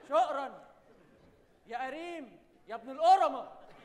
شكرا يا قريم يا ابن القرمه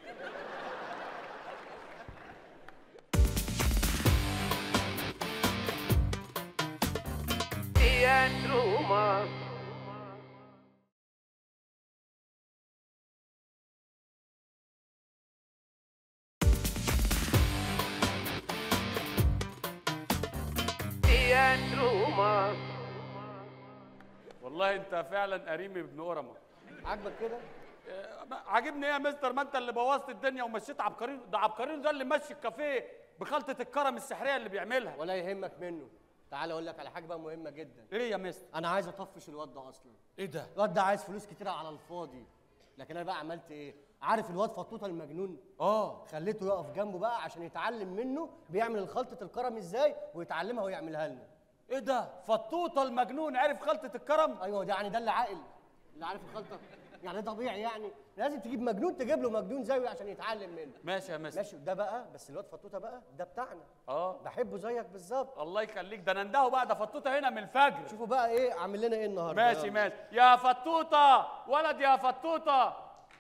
والله انت فعلا قريم ابن قرمه عاجبك كده آه، ما- عاجبني ايه يا مستر ما انت اللي بوظت الدنيا ومشيت عبقريين ده عبقريين ده اللي ماشي الكافيه بخلطه الكرم السحريه اللي بيعملها ولا يهمك منه تعال اقول لك على حاجه بقى مهمه جدا ايه يا مستر انا عايز اطفش الواد ده اصلا ايه ده الواد ده عايز فلوس كتيره على الفاضي لكن انا بقى عملت ايه عارف الواد فطوطه المجنون اه خليته يقف جنبه بقى عشان يتعلم منه بيعمل خلطه الكرم ازاي ويتعلمها ويعملها لنا ايه ده فطوطه المجنون عرف خلطه الكرم ايوه ده يعني ده اللي عاقل اللي عارف الخلطه يعني ده طبيعي يعني لازم تجيب مجنون تجيب له مجنون زيه عشان يتعلم منه ماشي يا مستر ماشي ده بقى بس الواد فطوطه بقى ده بتاعنا اه بحبه زيك بالظبط الله يخليك ده ننده بقى ده فطوطه هنا من الفجر شوفوا بقى ايه عامل لنا ايه النهارده ماشي يلا. ماشي يا فطوطه ولد يا فطوطه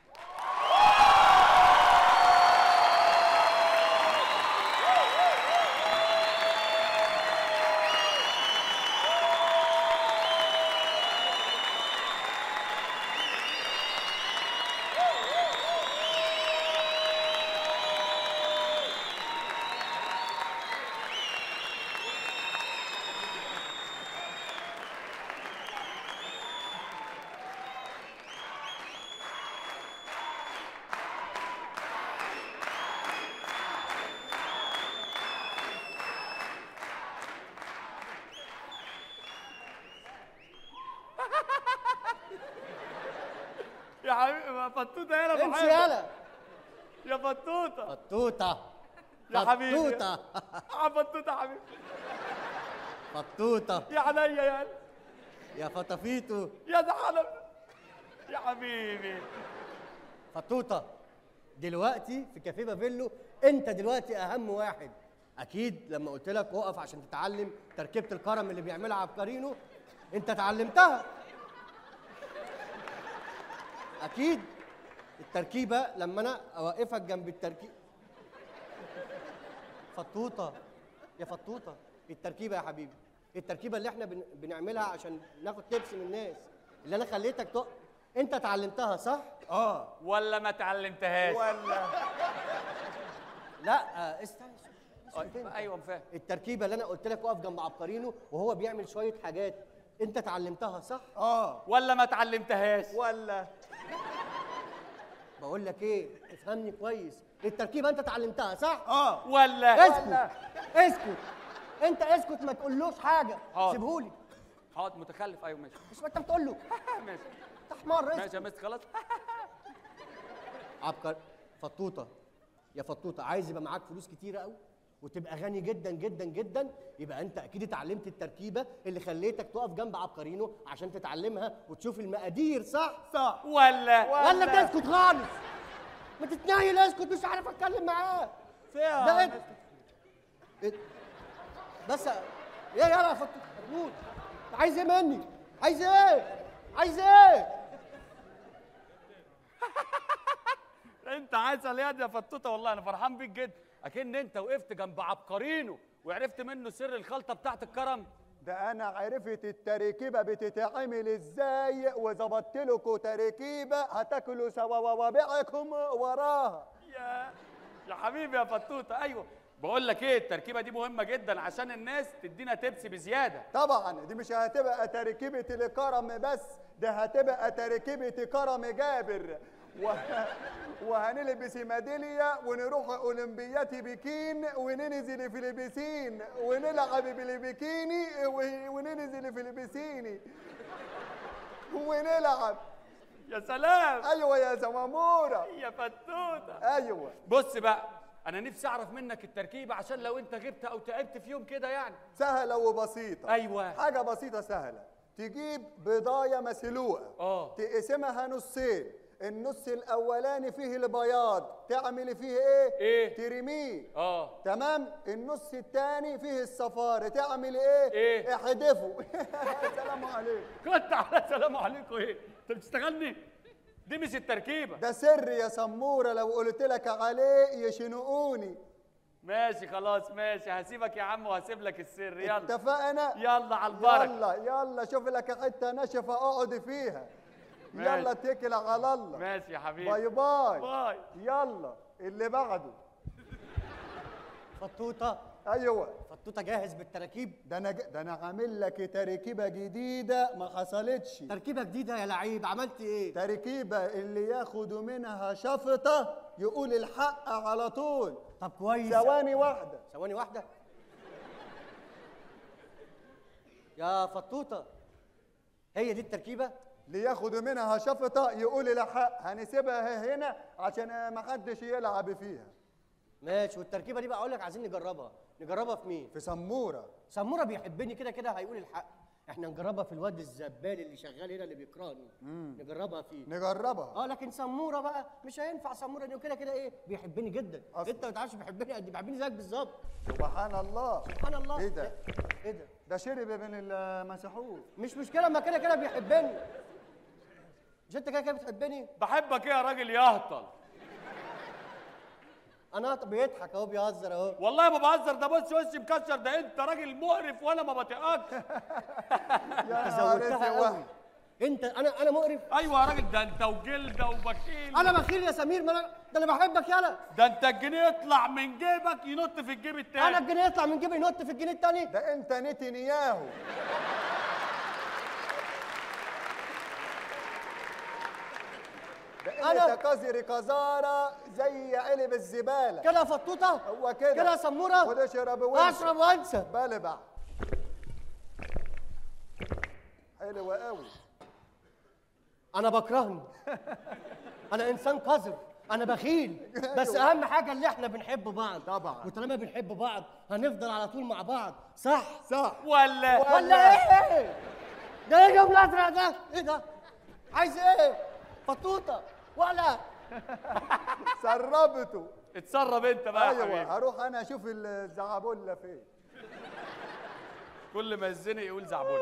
يا حبيبي ما فطوطه هنا امشي بحبك. يلا يا فطوطه فطوطه يا حبيبي فطوطه يا فطوطه يا حبيبي فطوطه يا عينيا يا يا فطفيتو يا ده حلب يا حبيبي فطوطه دلوقتي في كافيه بافيلو انت دلوقتي اهم واحد اكيد لما قلت لك اقف عشان تتعلم تركيبه الكرم اللي بيعملها عبقرينو انت اتعلمتها اكيد التركيبه لما انا اوقفك جنب التركيب فطوطه يا فطوطه التركيبه يا حبيبي التركيبه اللي احنا بن... بنعملها عشان ناخد تبس من الناس اللي انا خليتك تق... انت اتعلمتها صح اه ولا ما اتعلمتهاش ولا لا آه، استنى اسكت انت. ايوه فاهم التركيبه اللي انا قلت لك اقف جنب عبقرينو وهو بيعمل شويه حاجات انت اتعلمتها صح اه ولا ما اتعلمتهاش ولا بقول لك ايه افهمني كويس التركيبه انت اتعلمتها صح اه ولا اسكت اسكت انت اسكت ما تقولوش حاجه حاضر. سيبهولي حاضر متخلف ايوه ماشي مش ما انت بتقول له ماشي انت حمار ماشي اسكت يا مستر خلاص عبقر فطوطه يا فطوطه عايز يبقى معاك فلوس كتيره قوي وتبقى غني جدا جدا جدا يبقى انت اكيد اتعلمت التركيبه اللي خليتك تقف جنب عبقرينو عشان تتعلمها وتشوف المقادير صح صح ولا ولا تسكت خالص ما تتنايل اسكت مش عارف اتكلم معاه فيها ده انت إيه؟ بس ايه يلا يا فطوط هتموت عايز ايه مني عايز ايه عايز ايه انت عسل يا يا فطوطه والله انا فرحان بيك جدا اكن انت وقفت جنب عبقرينو وعرفت منه سر الخلطه بتاعت الكرم ده انا عرفت التركيبه بتتعمل ازاي وظبطت لكم تركيبه هتاكلوا صوابعكم وراها يا يا حبيبي يا فطوطه ايوه بقول لك ايه التركيبه دي مهمه جدا عشان الناس تدينا تبس بزياده طبعا دي مش هتبقى تركيبه الكرم بس ده هتبقى تركيبه كرم جابر و... وهنلبس ميدالية ونروح أولمبيات بكين وننزل في البسين ونلعب بالبكيني و- وننزل في البسيني ونلعب يا سلام أيوة يا زمامورة يا فتوته أيوة بص بقى انا نفسي اعرف منك التركيبه عشان لو انت غبت او تعبت في يوم كده يعني سهلة وبسيطة ايوه حاجة بسيطة سهلة تجيب بضاية مسلوقة اه تقسمها نصين النص الأولاني فيه البياض تعمل فيه إيه؟ إيه؟ ترميه اه تمام النص الثاني فيه الصفار تعمل إيه؟ إيه؟ احدفه سلام عليكم عليك كنت على سلام عليكم ايه انت بتشتغلني دي مش التركيبه ده سر يا سموره لو قلت لك عليه يشنقوني ماشي خلاص ماشي هسيبك يا عم وهسيب لك السر يلا اتفقنا يلا على البركه يلا يلا شوف لك حته نشفه اقعد فيها ماشي. يلا اتكل على الله ماشي يا حبيبي باي باي باي يلا اللي بعده فطوطه ايوه فطوطه جاهز بالتراكيب ده انا ج- ده انا عامل لك تركيبه جديده ما حصلتش تركيبه جديده يا لعيب عملت ايه تركيبه اللي ياخدوا منها شفطه يقول الحق على طول طب كويس ثواني واحده ثواني واحده يا فطوطه هي دي التركيبه اللي ياخدوا منها شفطه يقول الحق هنسيبها هنا عشان ما حدش يلعب فيها ماشي والتركيبه دي بقى اقول لك عايزين نجربها نجربها في مين في سموره سموره بيحبني كده كده هيقول الحق احنا نجربها في الواد الزبال اللي شغال هنا اللي بيكرهني نجربها فيه نجربها اه لكن سموره بقى مش هينفع سموره لانه كده كده ايه بيحبني جدا أصلاً. انت ما تعرفش بيحبني قد بيحبني زيك بالظبط سبحان الله سبحان الله ايه ده ايه ده ده شرب من المسحوق مش مشكله ما كده كده بيحبني مش انت كده كده بتحبني بحبك ايه يا راجل يهطل انا بيضحك اهو بيهزر اهو والله ما بهزر ده بص وشي مكشر ده انت راجل مقرف وانا ما بطيقكش يا زودتها نهار قوي أسود. انت انا انا مقرف ايوه يا راجل ده انت وجلده وبخيل انا بخيل يا سمير ما انا ده انا بحبك يالا ده انت الجنيه يطلع من جيبك ينط في الجيب انا التاني الجنيه يطلع من جيبي ينط في الجنيه التاني ده انت نتنياهو ده أنا- انت كازري كزارة زي علب الزبالة كده يا فطوطه هو كده كده يا سموره خد اشرب وانسى اشرب وانسى بلبع حلوة قوي انا بكرهني انا انسان قذر انا بخيل بس اهم حاجه اللي احنا بنحب بعض طبعاً. وطالما بنحب بعض هنفضل على طول مع بعض صح صح ولا ولا ايه ده ايه جاب الازرق ده ايه ده عايز ايه فطوطه ولا سربته اتسرب انت بقى يا ايوه حبيبي هروح انا اشوف الزعبولة فين كل ما يزنق يقول زعبول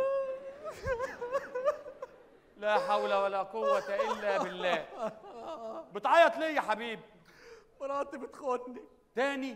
لا حول ولا قوة إلا بالله بتعيط ليه يا حبيبي؟ مراتي بتخوني تاني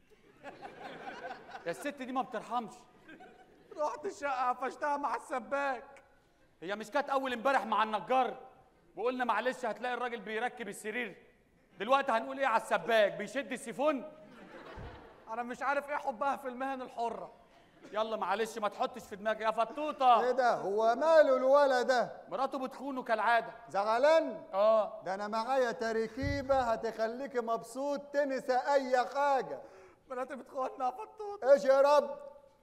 يا الست دي ما بترحمش رحت الشقه قفشتها مع السباك هي مش كانت أول امبارح مع النجار وقلنا معلش هتلاقي الراجل بيركب السرير دلوقتي هنقول إيه على السباك بيشد السيفون انا مش عارف ايه حبها في المهن الحره يلا معلش ما تحطش في دماغك يا ايه فطوطة ده هو ماله الولد ده مراته بتخونه كالعادة زعلان اه ده انا معايا تركيبه هتخليك مبسوط تنسى اي حاجه مراتي بتخوني يا فطوط اشرب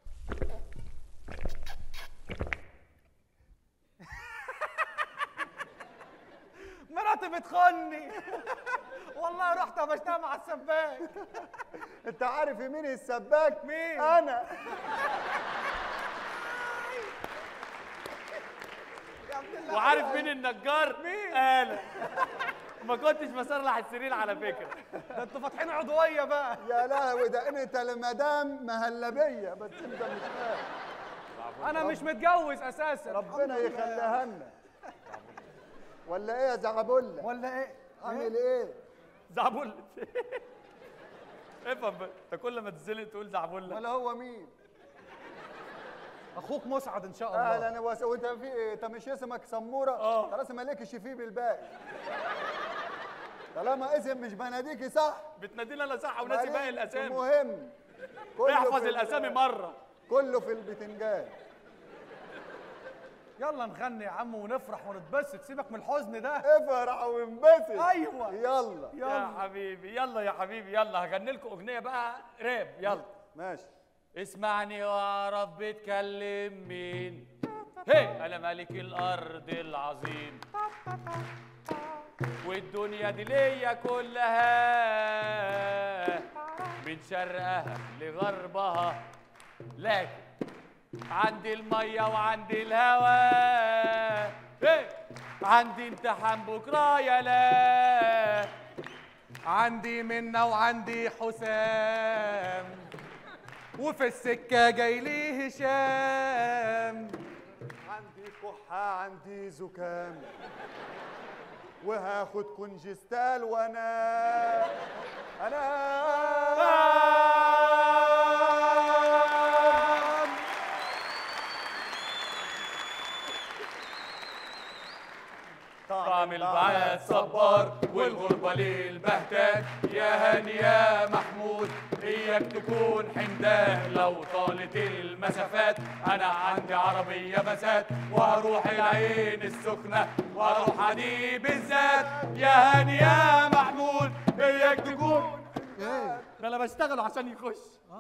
مراتي بتخوني والله رحت قفشتها مع السباك انت عارف مين السباك مين؟ انا وعارف مين النجار؟ مين؟ انا ما كنتش بصلح السرير على فكره ده انتوا فاتحين عضويه بقى يا لهوي ده انت المدام مهلبيه بس انت مش فاهم انا مش متجوز اساسا ربنا يخليها لنا ولا ايه يا زعبله ولا ايه عامل ايه زعبول افهم بقى انت كل ما تزلق تقول زعبول ولا هو مين اخوك مسعد ان شاء الله اهلا وس... وانت في إيه؟ انت مش اسمك سموره آه. خلاص مالكش فيه بالباقي طالما اسم مش بناديكي صح بتنادينا انا صح وناسي باقي الاسامي المهم كله احفظ في ال- الاسامي مره كله في البتنجان يلا نغني يا عم ونفرح ونتبسط سيبك من الحزن ده افرح وانبسط أيوة. يلا يا حبيبي يلا يا حبيبي يلا هغني لكم اغنيه بقى راب يلا ماشي اسمعني واعرف بتكلم مين هي انا ملك الارض العظيم والدنيا دي ليا كلها من شرقها لغربها لكن عندي الميه وعندي الهوا هي عندي امتحان بكره يا لا عندي منة وعندي حسام وفي السكة جاي لي هشام عندي كحة عندي زكام وهاخد كونجستال وانا انا طعم البعاد صبار والغربة للبهتان يا هاني يا محمود إياك تكون حمدان لو طالت المسافات أنا عندي عربية مسات وهروح العين السخنة وهروح دي بالذات يا هاني يا محمود إياك تكون ده أنا بشتغل عشان يخش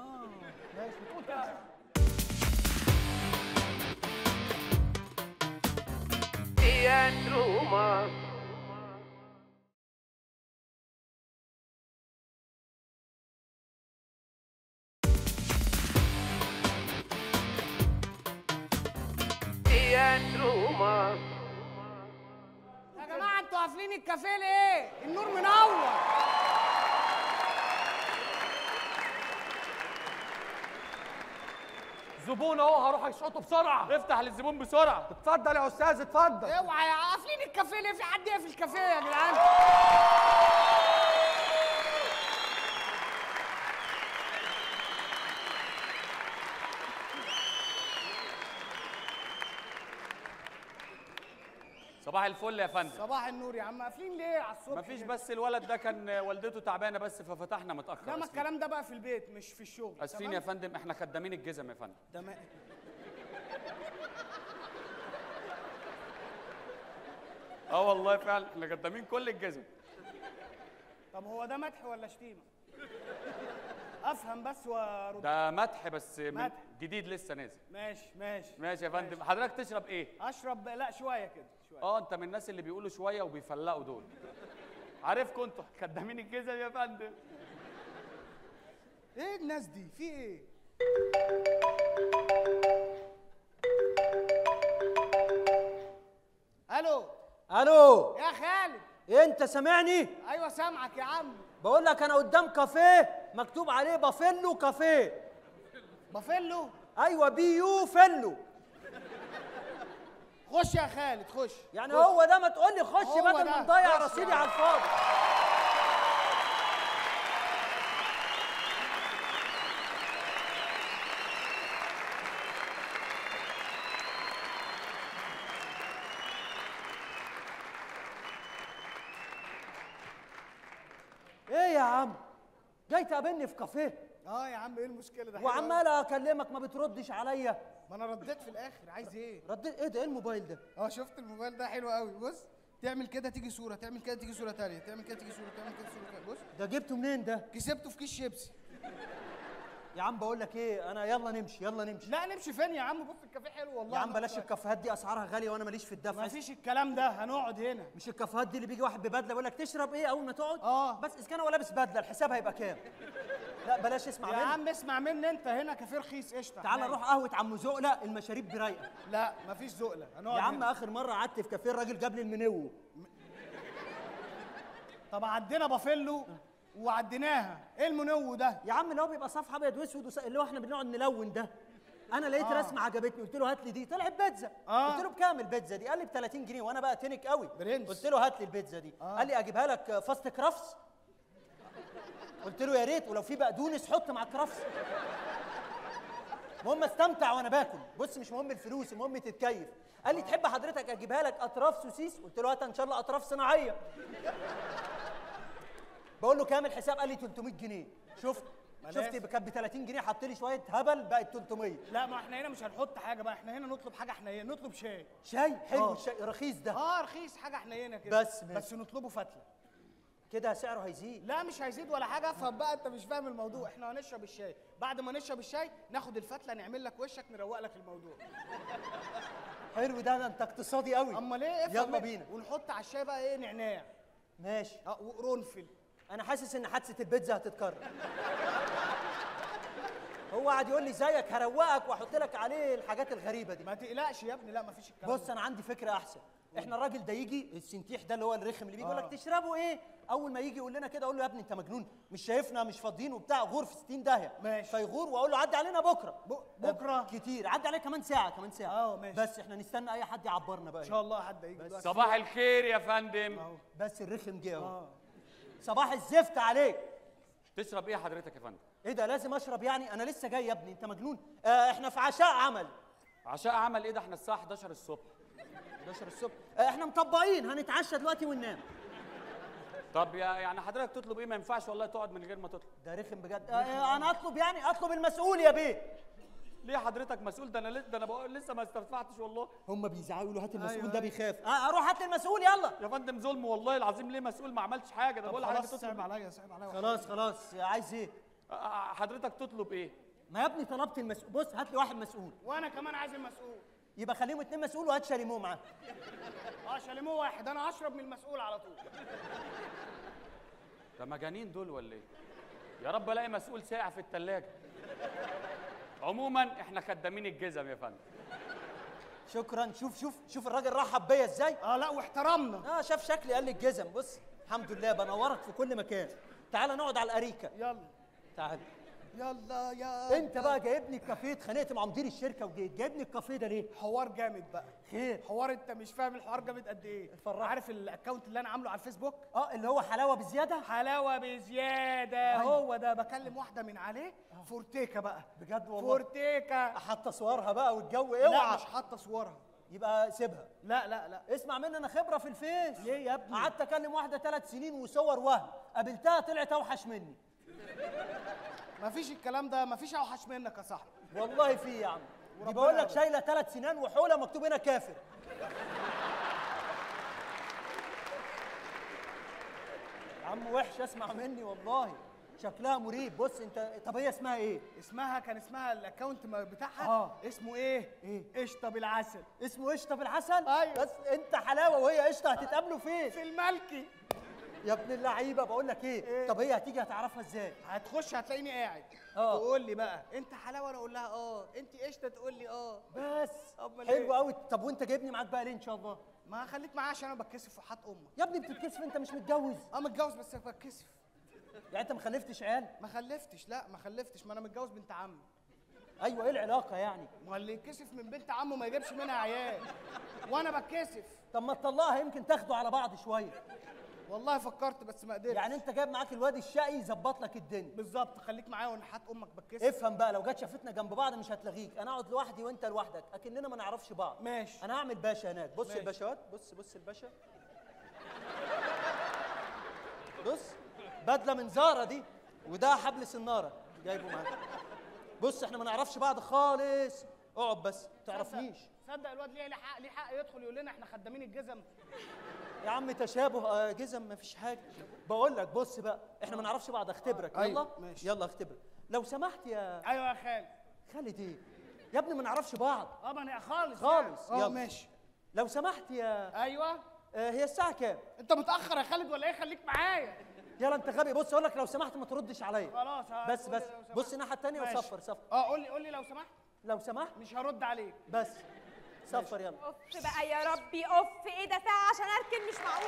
يا جماعه انتوا قافلين الكافيه ليه؟ النور منور زبون اهو هروح اشقطه بسرعة افتح للزبون بسرعة اتفضل يا استاذ اتفضل اوعى يا قافلين الكافيه ليه؟ في حد يقفل الكافيه يا جدعان؟ صباح الفل يا فندم صباح النور يا عم قافلين ليه على الصبح؟ مفيش كده؟ بس الولد ده كان والدته تعبانه بس ففتحنا متاخر لا ما آسفين. الكلام ده بقى في البيت مش في الشغل اسفين تمام؟ يا فندم احنا خدامين الجزم يا فندم تمام اه والله فعلا احنا خدامين كل الجزم طب هو ده مدح ولا شتيمه؟ افهم بس وارد ده مدح بس من مدح. جديد لسه نازل ماشي ماشي ماشي يا فندم حضرتك تشرب ايه اشرب لا شويه كده شويه اه انت من الناس اللي بيقولوا شويه وبيفلقوا دول عارفكم انتوا خدامين الجزم يا فندم ايه الناس دي؟ في ايه؟ الو الو يا خالد انت سامعني ايوه سامعك يا عم بقول لك انا قدام كافيه مكتوب عليه بافيلو كافيه بافيلو ايوه بي يو فيلو خش يا خالد خش يعني خش. هو ده ما تقول لي خش هو بدل ده. ما نضيع خش رصيدي يا على الفاضي ايه يا عم جاي تقابلني في كافيه اه يا عم ايه المشكله ده حلو وعمال اكلمك ما بتردش عليا أوي. ما انا رديت في الاخر عايز ايه رديت ايه ده ايه الموبايل ده اه شفت الموبايل ده حلو قوي بص تعمل كده تيجي صوره تعمل كده تيجي صوره تانية تعمل كده تيجي صوره تعمل كده صوره تانية بص ده جبته منين ده كسبته في كيس شيبسي يا عم بقول لك ايه انا يلا نمشي يلا نمشي لا نمشي فين يا عم بص الكافيه حلو والله يا عم نقعد بلاش شوية. الكافيهات دي اسعارها غاليه وانا ماليش في الدفع ما فيش الكلام ده هنقعد هنا مش الكافيهات دي اللي بيجي واحد ببدله يقول لك تشرب ايه اول ما تقعد آه. بس اذا كان هو لابس بدله الحساب هيبقى كام لا بلاش اسمع يا مني عم اسمع مني انت هنا كافيه رخيص قشطه تعال عادي. نروح قهوه عم زقله المشاريب برايقه لا مفيش زقله هنقعد يا عم هنا. اخر مره قعدت في كافيه الراجل جاب لي المنيو طب عدينا بافيلو وعديناها ايه المنو ده يا عم اللي هو بيبقى صفحه ابيض واسود وس... اللي هو احنا بنقعد نلون ده انا لقيت آه. رسمه عجبتني قلت له هات لي دي طلعت بيتزا آه. قلت له بكام البيتزا دي قال لي ب 30 جنيه وانا بقى تنك قوي برنس. قلت له هات لي البيتزا دي آه. قال لي اجيبها لك فاست كرافس قلت له يا ريت ولو في بقدونس حط مع الكرافس المهم استمتع وانا باكل بص مش مهم الفلوس المهم تتكيف قال لي تحب حضرتك اجيبها لك اطراف سوسيس قلت له هات ان شاء الله اطراف صناعيه بقول له كام الحساب قال لي 300 جنيه شفت بلاش. شفت كانت ب 30 جنيه حط لي شويه هبل بقت 300 لا ما احنا هنا مش هنحط حاجه بقى احنا هنا نطلب حاجه حنينه نطلب شاي شاي حلو آه. الشاي رخيص ده اه رخيص حاجه حنينه كده بس ماشي. بس نطلبه فتله كده سعره هيزيد لا مش هيزيد ولا حاجه افهم بقى انت مش فاهم الموضوع احنا هنشرب الشاي بعد ما نشرب الشاي ناخد الفتله نعمل لك وشك نروق لك الموضوع حلو ده ده انت اقتصادي قوي اما ليه افهم يلا بقى. بينا ونحط على الشاي بقى ايه نعناع ماشي اه وقرنفل انا حاسس ان حادثه البيتزا هتتكرر هو قاعد يقول لي زيك هروقك واحط لك عليه الحاجات الغريبه دي ما تقلقش يا ابني لا مفيش الكلام بص انا عندي فكره احسن احنا الراجل ده يجي السنتيح ده اللي هو الرخم اللي بيجي يقول آه. لك تشربوا ايه اول ما يجي يقول لنا كده اقول له يا ابني انت مجنون مش شايفنا مش فاضيين وبتاع غور في 60 داهيه ماشي. فيغور واقول له عدي علينا بكره ب- بكرة؟ كتير عدي علينا كمان ساعه كمان ساعه اه، ماشي. بس احنا نستنى اي حد يعبرنا بقى ان شاء الله حد هيجي دلوقتي صباح الخير يا فندم بس الرخم جه اهو اه صباح الزفت عليك تشرب ايه حضرتك يا فندم ايه ده لازم اشرب يعني انا لسه جاي يا ابني انت مجنون آه احنا في عشاء عمل عشاء عمل ايه ده احنا الساعه 11 الصبح 11 الصبح آه احنا مطبقين هنتعشى دلوقتي وننام طب يا يعني حضرتك تطلب ايه ما ينفعش والله تقعد من غير ما تطلب ده رخم بجد آه آه انا اطلب يعني اطلب المسؤول يا بيه ليه حضرتك مسؤول ده انا لسه ده انا بقول لسه ما استدفعتش والله هم بيزعقوا يقولوا هات المسؤول أيوة، ده أيوة. بيخاف آه اروح هات المسؤول يلا يا فندم ظلم والله العظيم ليه مسؤول ما عملتش حاجه ده طب بقول لحضرتك خلاص صعب تطلب عليا صعب عليا خلاص خلاص عايز ايه آه، آه، حضرتك تطلب ايه ما يا ابني طلبت المسؤول بص هات لي واحد مسؤول وانا كمان عايز المسؤول يبقى خليهم اتنين مسؤول وهات شاليمو معاه اه شاليمو واحد انا هشرب من المسؤول على طول ده مجانين دول ولا ايه يا رب الاقي مسؤول ساقع في الثلاجه عموما احنا خدامين الجزم يا فندم شكرا شوف شوف شوف الراجل رحب بيا ازاي اه لا واحترمنا اه شاف شكلي قال لي الجزم بص الحمد لله بنورك في كل مكان تعال نقعد على الاريكه يلا تعال يلا يا انت بقى جايبني الكافيه اتخانقت مع مدير الشركه وجيت جايبني الكافيه ده ليه حوار جامد بقى خير حوار انت مش فاهم الحوار جامد قد ايه اتفرج. عارف الاكونت اللي انا عامله على الفيسبوك اه اللي هو حلاوه بزياده حلاوه بزياده أيوة. هو ده بكلم واحده من عليه فورتيكا بقى بجد والله فورتيكا حاطه صورها بقى والجو لا اوعى مش حاطه صورها يبقى سيبها لا لا لا اسمع مني انا خبره في الفيس ليه يا ابني؟ قعدت اكلم واحده ثلاث سنين وصور وهم قابلتها طلعت اوحش مني مفيش الكلام ده مفيش اوحش منك يا صاحبي والله في يا عم دي وربنا بقول لك يعلم. شايله ثلاث سنان وحوله مكتوب هنا كافر يا عم وحش اسمع مني والله شكلها مريب بص انت طب هي اسمها ايه اسمها كان اسمها الاكونت ما- بتاعها آه. اسمه ايه إيه؟ قشطه بالعسل اسمه قشطه بالعسل أيوة. بس انت حلاوه وهي قشطه هتتقابلوا فين في الملكي يا ابن اللعيبه بقول لك ايه, إيه؟ طب هي هتيجي هتعرفها ازاي هتخش هتلاقيني قاعد آه. تقول لي بقى انت حلاوه انا اقول لها اه انت قشطه تقول لي اه بس أمال حلو إيه؟ قوي طب وانت جايبني معاك بقى ليه ان شاء الله ما خليك معايا عشان انا بتكسف في حق امك يا ابني بتتكسف انت مش متجوز اه متجوز بس بتكسف يعني انت ما خلفتش عيال ما خلفتش لا ما خلفتش ما انا متجوز بنت عمي ايوه ايه العلاقه يعني ما اللي يتكسف من بنت عمه ما يجيبش منها عيال وانا بتكسف طب ما تطلقها يمكن تاخدوا على بعض شويه والله فكرت بس ما قدرتش يعني انت جايب معاك الواد الشقي يظبط لك الدنيا بالظبط خليك معايا ونحات امك بتكسف افهم بقى لو جت شافتنا جنب بعض مش هتلغيك انا اقعد لوحدي وانت لوحدك اكننا ما نعرفش بعض ماشي انا هعمل باشا هناك بص ماشي. الباشوات بص بص الباشا بص بدله من زاره دي وده حبل سناره جايبه معاك بص احنا ما نعرفش بعض خالص اقعد بس تعرفنيش صدق الواد ليه ليه حق ليه حق يدخل يقول لنا احنا خدامين الجزم يا عم تشابه آه، جزم مفيش حاجه بقول لك بص بقى احنا ما نعرفش بعض اختبرك أيوة، يلا ماشي. يلا اختبرك لو سمحت يا ايوه يا خالد خالد ايه يا ابني ما نعرفش بعض اه ما انا خالص خالص، يعني. اه يلا. ماشي لو سمحت يا ايوه آه، هي الساعه كام انت متاخر يا خالد ولا ايه خليك معايا يلا انت غبي بص اقول لك لو سمحت ما تردش عليا خلاص ها، بس قول لي بس لو سمحت. بص الناحيه الثانيه ماشي. وصفر صفر اه قول لي قول لي لو سمحت لو سمحت مش هرد عليك بس صفر يلا اوف بقى يا ربي اوف ايه ده ساعة عشان اركن مش معقول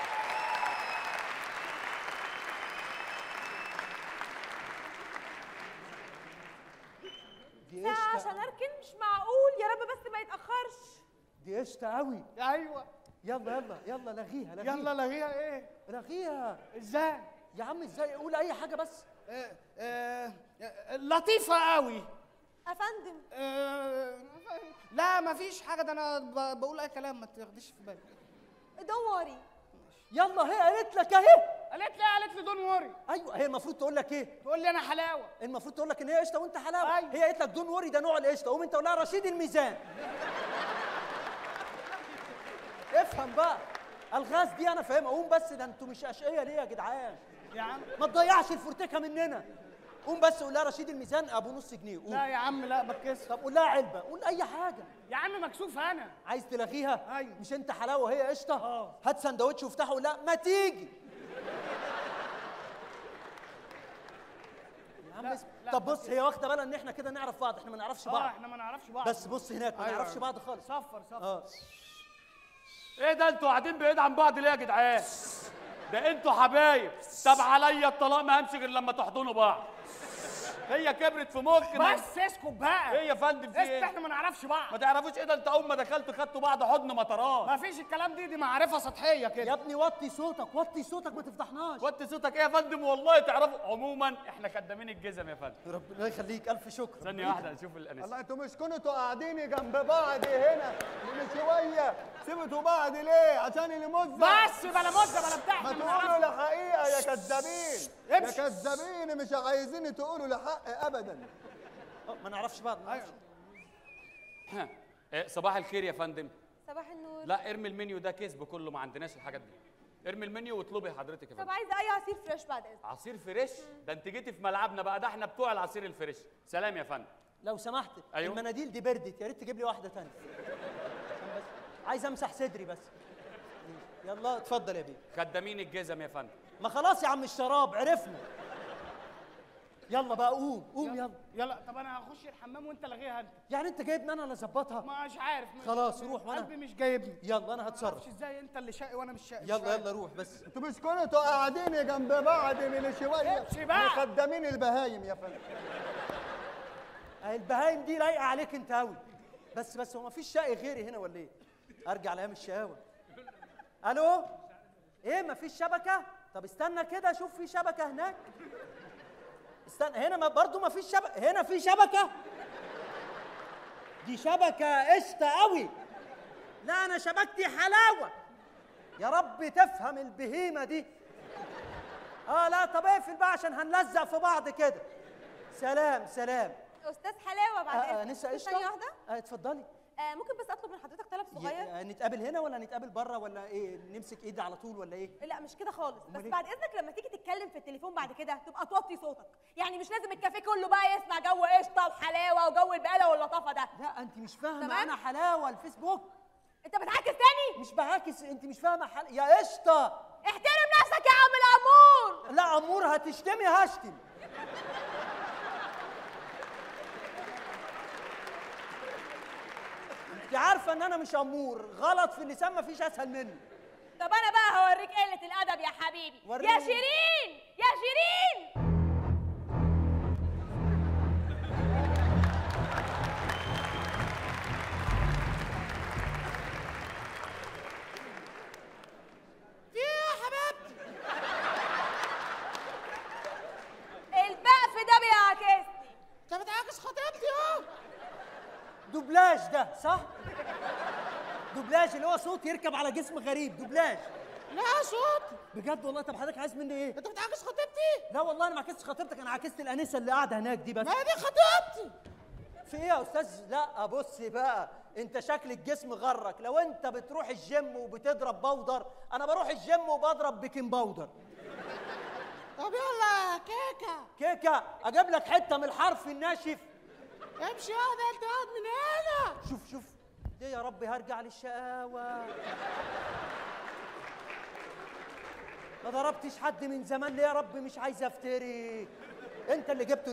دي ساعة قشطه عشان اركن مش معقول يا رب بس ما يتأخرش دي قشطه قوي ايوه يلا يلا يلا لغيها لغيها يلا لغيها ايه لغيها ازاي يا عم ازاي قول اي حاجه بس آه آه آه، لطيفه قوي افندم آه لا مفيش حاجه ده انا ب- بقول اي كلام ما تاخديش في بالك دون وري يلا هي قالت لك اهي قالت لي قالت لي دون وري ايوه هي المفروض تقول لك ايه تقول لي انا حلاوه المفروض تقول لك ان هي قشطه وانت حلاوه أيوة. هي قالت لك دون وري ده نوع القشطه قوم انت قول لها رشيد الميزان افهم بقى الغاز دي انا فاهمها قوم بس ده انتوا مش اشقيه ليه يا جدعان يا عم ما تضيعش الفورتيكا مننا قوم بس قول لها رشيد الميزان ابو نص جنيه قوم لا يا عم لا بتكسف طب قول لها علبه قول اي حاجه يا عم مكسوف انا عايز تلغيها أيوة. مش انت حلاوه وهي قشطه آه. هات سندوتش وافتحه قول لها ما تيجي يا عم لا، اسم- لا، طب بس بص هي واخده بالها ان احنا كده نعرف بعض احنا ما نعرفش اه بعض احنا ما نعرفش بعض بس بص هناك ما أيوة، نعرفش أيوة. بعض خالص صفر صفر اه ايه ده انتوا قاعدين بعيد عن بعض ليه يا جدعان ده انتوا حبايب طب عليا الطلاق ما همشي غير لما تحضنوا بعض هي كبرت في مخ بس اسكت بقى ايه يا فندم في اسكت ايه احنا ما نعرفش بعض ما تعرفوش ايه ده انت اول ما دخلت خدتوا بعض حضن مطران ما فيش الكلام دي دي معرفه سطحيه يا كده ابني وطي صوتك وطي صوتك ما تفضحناش وطي صوتك ايه يا فندم والله تعرفوا عموما احنا خدامين الجزم يا فندم ربنا يخليك الف شكر ثانيه واحده اشوف الانسه الله انتوا مش كنتوا قاعدين جنب بعض هنا من شويه سبتوا بعض ليه عشان المزه بس بلا مده بلا بتاع ما إحنا تقولوا نعرفش. الحقيقه يا كذابين يا امشي. كذابين مش عايزين تقولوا الحق ابدا آه، ما نعرفش بعض ما نعرفش. إيه، صباح الخير يا فندم صباح النور لا ارمي المنيو ده كذب كله ما عندناش الحاجات دي ارمي المنيو واطلبي حضرتك يا طب فندم عايزه اي عصير فريش بعد اذنك عصير فريش ده انت جيتي في ملعبنا بقى ده احنا بتوع العصير الفريش سلام يا فندم لو سمحت أيوه. المناديل دي بردت يا ريت تجيب لي واحده تانية عشان بس عايز امسح صدري بس يلا اتفضل يا بيه خدامين الجزم يا فندم ما خلاص يا عم الشراب عرفنا يلا بقى قوم قوم يلا يلا طب انا هخش الحمام وانت لغيها انت يعني انت جايبني انا اللي اظبطها مش عارف مش خلاص، روح وأنا- قلبي مش جايبني يلا انا معرفش هتصرف ازاي انت اللي شقي وانا مش شقي مش يلا فاهم. يلا روح بس انتوا مش كنتوا قاعدين جنب بعض من شويه امشي بقى. مخدمين البهايم يا فندم أهي البهايم دي لايقه عليك انت قوي بس بس هو ما فيش شقي غيري هنا ولا ايه ارجع لايام الشقاوه الو ايه ما فيش شبكه طب استنى كده شوف في شبكه هناك استنى هنا ما برضه ما فيش شبكه هنا في شبكه دي شبكه قشطه قوي لا انا شبكتي حلاوه يا رب تفهم البهيمه دي اه لا طب اقفل بقى عشان هنلزق في بعض كده سلام سلام استاذ حلاوه بعد آه، آه، اذنك نسا قشطه ثانيه واحده آه، اتفضلي آه ممكن بس اطلب من حضرتك طلب صغير ي- آه، نتقابل هنا ولا نتقابل بره ولا ايه نمسك ايد على طول ولا ايه لا مش كده خالص بس أمال إيه؟ بعد اذنك لما تيجي تتكلم في التليفون بعد كده تبقى توطي صوتك يعني مش لازم الكافيه كله بقى يسمع جو قشطه وحلاوه وجو البقاله واللطافه ده لا انت مش فاهمه تمام. انا حلاوه الفيسبوك انت بتعاكس تاني مش بعاكس انت مش فاهمه حل... يا قشطه احترم نفسك يا عم الامور لا امور هتشتمي هشتم انت عارفه ان انا مش امور غلط في اللسان مفيش اسهل منه طب انا بقى هوريك قله الادب يا حبيبي وريني. يا شيرين يا شيرين في ايه يا حبيبتي البقف ده بيعاكسني انت بتعاكس خطيبتي اهو دوبلاج ده صح دوبلاج اللي هو صوت يركب على جسم غريب دوبلاج لا صوت بجد والله طب حضرتك عايز مني ايه انت بتعاكس خطيبتي لا والله انا ما عكستش خطيبتك انا عكست الانسه اللي قاعده هناك دي بس ما هي دي خطيبتي في ايه يا استاذ لا بص بقى انت شكل الجسم غرك لو انت بتروح الجيم وبتضرب بودر انا بروح الجيم وبضرب بيكنج باودر طب يلا يا كيكه كيكه اجيب لك حته من الحرف الناشف امشي يا ده انت قاعد من هنا شوف شوف ليه يا رب هرجع للشقاوه ما ضربتش حد من زمان ليه يا رب مش عايز افتري انت اللي جبته